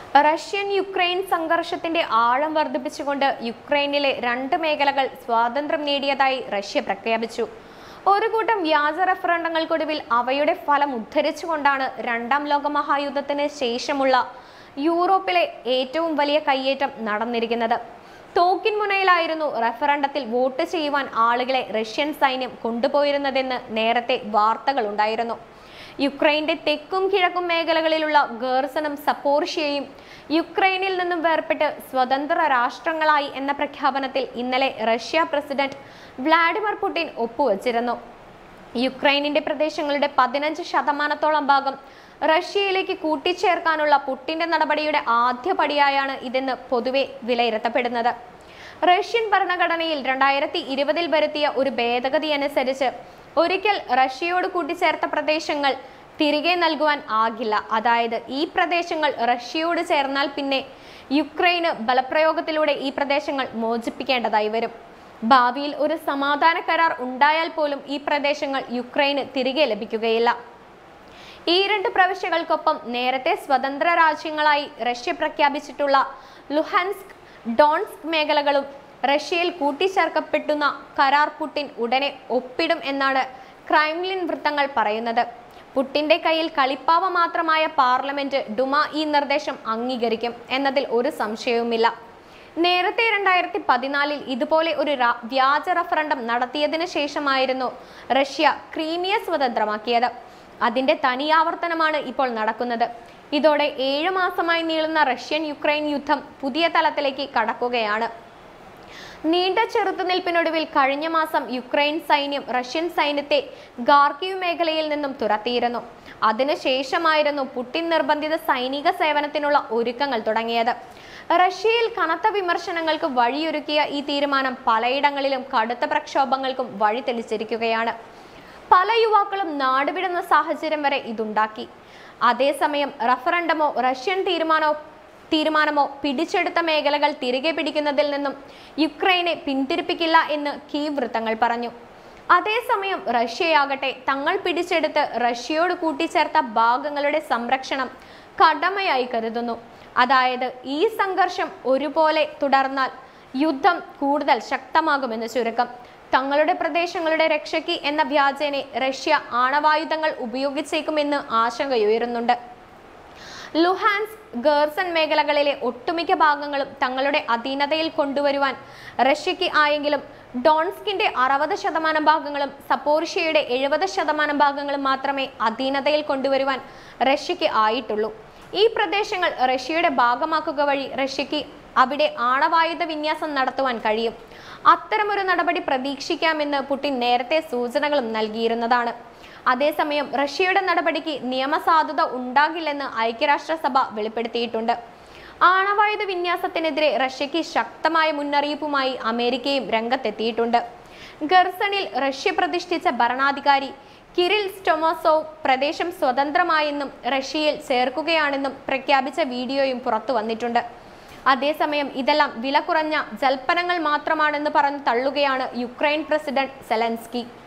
Russian Ukraine സംഘർഷത്തിന്റെ ആഴം വർദ്ധിപ്പിച്ചുകൊണ്ട് യുക്രൈനിലെ രണ്ട് മേഖലകൾ സ്വാതന്ത്ര്യം നേടിയതായി റഷ്യ പ്രഖ്യാപിച്ചു ഒരു കൂട്ടം വ്യാജ റഫറണ്ടങ്ങൾക്കൊടുവിൽ അവയുടെ ഫലം ഉദ്ധരിച്ചുകൊണ്ടാണ് രണ്ടാം ലോക മഹായുദ്ധത്തിന് ശേഷമുള്ള യൂറോപ്പിലെ ഏറ്റവും വലിയ കയ്യേറ്റം നടന്നിരിക്കുന്നത് തോക്കിൻ മുനയിലായിരുന്നു റഫറണ്ടത്തിൽ വോട്ട് ചെയ്യുവാൻ ആളുകളെ റഷ്യൻ സൈന്യം കൊണ്ടുപോയിരുന്നതെന്ന് നേരത്തെ വാർത്തകളുണ്ടായിരുന്നു യുക്രൈന്റെ തെക്കും കിഴക്കും മേഖലകളിലുള്ള ഗേർസനും സപ്പോർഷ്യയും യുക്രൈനിൽ നിന്നും വേർപെട്ട് സ്വതന്ത്ര രാഷ്ട്രങ്ങളായി എന്ന പ്രഖ്യാപനത്തിൽ ഇന്നലെ റഷ്യ പ്രസിഡന്റ് വ്ളാഡിമിർ പുടിൻ ഒപ്പുവച്ചിരുന്നു യുക്രൈനിന്റെ പ്രദേശങ്ങളുടെ പതിനഞ്ച് ശതമാനത്തോളം ഭാഗം റഷ്യയിലേക്ക് കൂട്ടിച്ചേർക്കാനുള്ള പുട്ടിന്റെ നടപടിയുടെ ആദ്യ പടിയായാണ് ഇതെന്ന് പൊതുവെ വിലയിരുത്തപ്പെടുന്നത് റഷ്യൻ ഭരണഘടനയിൽ രണ്ടായിരത്തി ഇരുപതിൽ വരുത്തിയ ഒരു ഭേദഗതി അനുസരിച്ച് ഒരിക്കൽ റഷ്യയോട് കൂട്ടിച്ചേർത്ത പ്രദേശങ്ങൾ തിരികെ നൽകുവാൻ ആകില്ല അതായത് ഈ പ്രദേശങ്ങൾ റഷ്യയോട് ചേർന്നാൽ പിന്നെ യുക്രൈന് ബലപ്രയോഗത്തിലൂടെ ഈ പ്രദേശങ്ങൾ മോചിപ്പിക്കേണ്ടതായി വരും ഭാവിയിൽ ഒരു സമാധാന കരാർ ഉണ്ടായാൽ പോലും ഈ പ്രദേശങ്ങൾ യുക്രൈന് തിരികെ ലഭിക്കുകയില്ല ഈ രണ്ട് പ്രവിശ്യകൾക്കൊപ്പം നേരത്തെ സ്വതന്ത്ര രാജ്യങ്ങളായി റഷ്യ പ്രഖ്യാപിച്ചിട്ടുള്ള ലുഹാൻസ്ക് ഡോൺസ്ക് മേഖലകളും റഷ്യയിൽ കൂട്ടിച്ചേർക്കപ്പെട്ടുന്ന കരാർ പുട്ടിൻ ഉടനെ ഒപ്പിടും എന്നാണ് ക്രൈംലിൻ വൃത്തങ്ങൾ പറയുന്നത് പുട്ടിന്റെ കയ്യിൽ കളിപ്പാവ മാത്രമായ പാർലമെന്റ് ഡുമ ഈ നിർദ്ദേശം അംഗീകരിക്കും എന്നതിൽ ഒരു സംശയവുമില്ല നേരത്തെ രണ്ടായിരത്തി പതിനാലിൽ ഇതുപോലെ ഒരു ര- വ്യാജ റഫറണ്ടം നടത്തിയതിനു ശേഷമായിരുന്നു റഷ്യ ക്രീമിയ സ്വതന്ത്രമാക്കിയത് അതിന്റെ തനിയാവർത്തനമാണ് ഇപ്പോൾ നടക്കുന്നത് ഇതോടെ ഏഴു മാസമായി നീളുന്ന റഷ്യൻ യുക്രൈൻ യുദ്ധം പുതിയ തലത്തിലേക്ക് കടക്കുകയാണ് നീണ്ട ചെറുത്തുനിൽപ്പിനൊടുവിൽ കഴിഞ്ഞ മാസം യുക്രൈൻ സൈന്യം റഷ്യൻ സൈന്യത്തെ ഗാർക്കീവ് മേഖലയിൽ നിന്നും തുരത്തിയിരുന്നു അതിനുശേഷമായിരുന്നു പുടിൻ നിർബന്ധിത സൈനിക സേവനത്തിനുള്ള ഒരുക്കങ്ങൾ തുടങ്ങിയത് റഷ്യയിൽ കനത്ത വിമർശനങ്ങൾക്ക് വഴിയൊരുക്കിയ ഈ തീരുമാനം പലയിടങ്ങളിലും കടുത്ത പ്രക്ഷോഭങ്ങൾക്കും വഴി തെളിച്ചിരിക്കുകയാണ് പല യുവാക്കളും നാടുവിടുന്ന സാഹചര്യം വരെ ഇതുണ്ടാക്കി അതേസമയം റഫറണ്ടമോ റഷ്യൻ തീരുമാനമോ തീരുമാനമോ പിടിച്ചെടുത്ത മേഖലകൾ തിരികെ പിടിക്കുന്നതിൽ നിന്നും യുക്രൈനെ പിന്തിരിപ്പിക്കില്ല എന്ന് കീവ് വൃത്തങ്ങൾ പറഞ്ഞു അതേസമയം റഷ്യയാകട്ടെ തങ്ങൾ പിടിച്ചെടുത്ത് റഷ്യയോട് കൂട്ടിച്ചേർത്ത ഭാഗങ്ങളുടെ സംരക്ഷണം കടമയായി കരുതുന്നു അതായത് ഈ സംഘർഷം ഒരുപോലെ തുടർന്നാൽ യുദ്ധം കൂടുതൽ ശക്തമാകുമെന്ന് ചുരുക്കം തങ്ങളുടെ പ്രദേശങ്ങളുടെ രക്ഷയ്ക്ക് എന്ന വ്യാജേനെ റഷ്യ ആണവായുധങ്ങൾ ഉപയോഗിച്ചേക്കുമെന്ന് ആശങ്കയുയരുന്നുണ്ട് ലുഹാൻസ് ഗേർസൺ മേഖലകളിലെ ഒട്ടുമിക്ക ഭാഗങ്ങളും തങ്ങളുടെ അധീനതയിൽ കൊണ്ടുവരുവാൻ റഷ്യയ്ക്ക് ആയെങ്കിലും ഡോൺസ്കിന്റെ അറുപത് ശതമാനം ഭാഗങ്ങളും സപ്പോർഷ്യയുടെ എഴുപത് ശതമാനം ഭാഗങ്ങളും മാത്രമേ അധീനതയിൽ കൊണ്ടുവരുവാൻ റഷ്യയ്ക്ക് ആയിട്ടുള്ളൂ ഈ പ്രദേശങ്ങൾ റഷ്യയുടെ ഭാഗമാക്കുക വഴി റഷ്യയ്ക്ക് അവിടെ ആണവായുധ വിന്യാസം നടത്തുവാൻ കഴിയും അത്തരമൊരു നടപടി പ്രതീക്ഷിക്കാമെന്ന് പുടിൻ നേരത്തെ സൂചനകളും നൽകിയിരുന്നതാണ് അതേസമയം റഷ്യയുടെ നടപടിക്ക് നിയമസാധുത ഉണ്ടാകില്ലെന്ന് ഐക്യരാഷ്ട്രസഭ വെളിപ്പെടുത്തിയിട്ടുണ്ട് ആണവായുധ വിന്യാസത്തിനെതിരെ റഷ്യയ്ക്ക് ശക്തമായ മുന്നറിയിപ്പുമായി അമേരിക്കയും രംഗത്തെത്തിയിട്ടുണ്ട് ഗർസണിൽ റഷ്യ പ്രതിഷ്ഠിച്ച ഭരണാധികാരി കിരിൽ സ്റ്റൊമോസോവ് പ്രദേശം സ്വതന്ത്രമായെന്നും റഷ്യയിൽ ചേർക്കുകയാണെന്നും പ്രഖ്യാപിച്ച വീഡിയോയും പുറത്തു വന്നിട്ടുണ്ട് അതേസമയം ഇതെല്ലാം വില കുറഞ്ഞ ജൽപ്പനങ്ങൾ മാത്രമാണെന്ന് പറഞ്ഞ് തള്ളുകയാണ് യുക്രൈൻ പ്രസിഡന്റ് സെലൻസ്കി